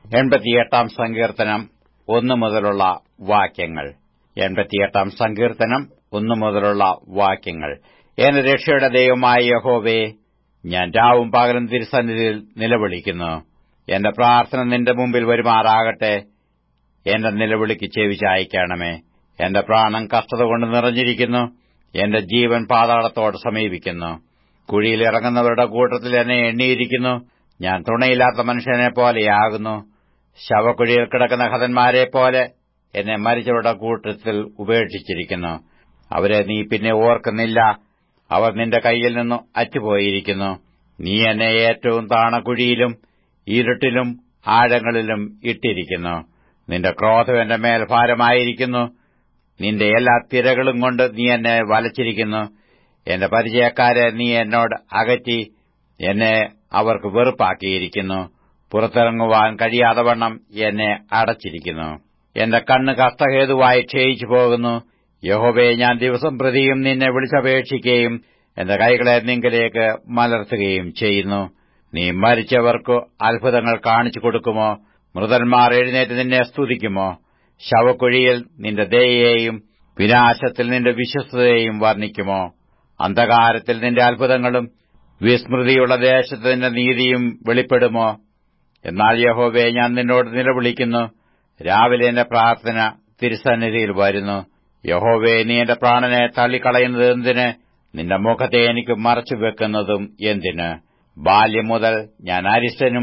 എൺപത്തിയെട്ടാം സങ്കീർത്തനം ഒന്നു മുതലുള്ള വാക്യങ്ങൾ എൺപത്തിയെട്ടാം സങ്കീർത്തനം ഒന്നു മുതലുള്ള വാക്യങ്ങൾ എന്റെ രക്ഷയുടെ ദൈവമായ യഹോവേ ഞാൻ രാവും പകലും തിരുസന്നിധിയിൽ നിലവിളിക്കുന്നു എന്റെ പ്രാർത്ഥന നിന്റെ മുമ്പിൽ വരുമാറാകട്ടെ എന്റെ നിലവിളിക്ക് ചെവി ചായ്ക്കണമേ എന്റെ പ്രാണൻ കഷ്ടത കൊണ്ട് നിറഞ്ഞിരിക്കുന്നു എന്റെ ജീവൻ പാതാളത്തോട് സമീപിക്കുന്നു കുഴിയിൽ ഇറങ്ങുന്നവരുടെ കൂട്ടത്തിൽ എന്നെ എണ്ണിയിരിക്കുന്നു ഞാൻ തുണയില്ലാത്ത മനുഷ്യനെ പോലെയാകുന്നു ശവക്കുഴിയിൽ കിടക്കുന്ന ഹതന്മാരെ പോലെ എന്നെ മരിച്ചവരുടെ കൂട്ടത്തിൽ ഉപേക്ഷിച്ചിരിക്കുന്നു അവരെ നീ പിന്നെ ഓർക്കുന്നില്ല അവർ നിന്റെ കൈയിൽ നിന്നു അറ്റുപോയിരിക്കുന്നു നീ എന്നെ ഏറ്റവും താണകുഴിയിലും ഇരുട്ടിലും ആഴങ്ങളിലും ഇട്ടിരിക്കുന്നു നിന്റെ ക്രോധം എന്റെ മേൽ ഭാരമായിരിക്കുന്നു നിന്റെ എല്ലാ തിരകളും കൊണ്ട് നീ എന്നെ വലച്ചിരിക്കുന്നു എന്റെ പരിചയക്കാരെ നീ എന്നോട് അകറ്റി എന്നെ അവർക്ക് വെറുപ്പാക്കിയിരിക്കുന്നു പുറത്തിറങ്ങുവാൻ കഴിയാതെ വണ്ണം എന്നെ അടച്ചിരിക്കുന്നു എന്റെ കണ്ണ് കഷ്ടഹേതുവായി ക്ഷയിച്ചു പോകുന്നു യഹോവേ ഞാൻ ദിവസം പ്രതിയും നിന്നെ വിളിച്ചപേക്ഷിക്കുകയും എന്റെ കൈകളെ നിങ്കലേക്ക് മലർത്തുകയും ചെയ്യുന്നു നീ മരിച്ചവർക്ക് അത്ഭുതങ്ങൾ കാണിച്ചു കൊടുക്കുമോ മൃതന്മാർ എഴുന്നേറ്റ് നിന്നെ സ്തുതിക്കുമോ ശവക്കുഴിയിൽ നിന്റെ ദയയെയും വിനാശത്തിൽ നിന്റെ വിശ്വസ്തതയെയും വർണ്ണിക്കുമോ അന്ധകാരത്തിൽ നിന്റെ അത്ഭുതങ്ങളും വിസ്മൃതിയുള്ള ദേശത്ത് നിന്റെ നീതിയും വെളിപ്പെടുമോ എന്നാൽ യഹോവേ ഞാൻ നിന്നോട് നിലവിളിക്കുന്നു രാവിലെ എന്റെ പ്രാർത്ഥന തിരുസന്നിധിയിൽ വരുന്നു യഹോവേ നീ എന്റെ പ്രാണനെ തള്ളിക്കളയുന്നത് എന്തിന് നിന്റെ മുഖത്തെ എനിക്ക് മറച്ചു വെക്കുന്നതും എന്തിന് ബാല്യം മുതൽ ഞാൻ അരിഷ്ടനും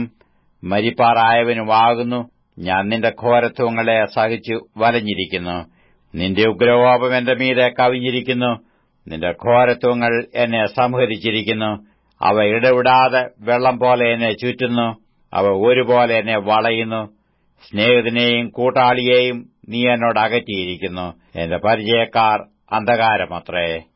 മരിപ്പാറായവനുമാകുന്നു ഞാൻ നിന്റെ ഘോരത്വങ്ങളെ സഹിച്ചു വലഞ്ഞിരിക്കുന്നു നിന്റെ ഉഗ്രകോപം എന്റെ മീതെ കവിഞ്ഞിരിക്കുന്നു നിന്റെ ഘോരത്വങ്ങൾ എന്നെ സംഹരിച്ചിരിക്കുന്നു അവ ഇടവിടാതെ വെള്ളം പോലെ എന്നെ ചുറ്റുന്നു അവ ഒരുപോലെ എന്നെ വളയുന്നു സ്നേഹിതനെയും കൂട്ടാളിയെയും നീ എന്നോട് അകറ്റിയിരിക്കുന്നു എന്റെ പരിചയക്കാർ അന്ധകാരമത്രേ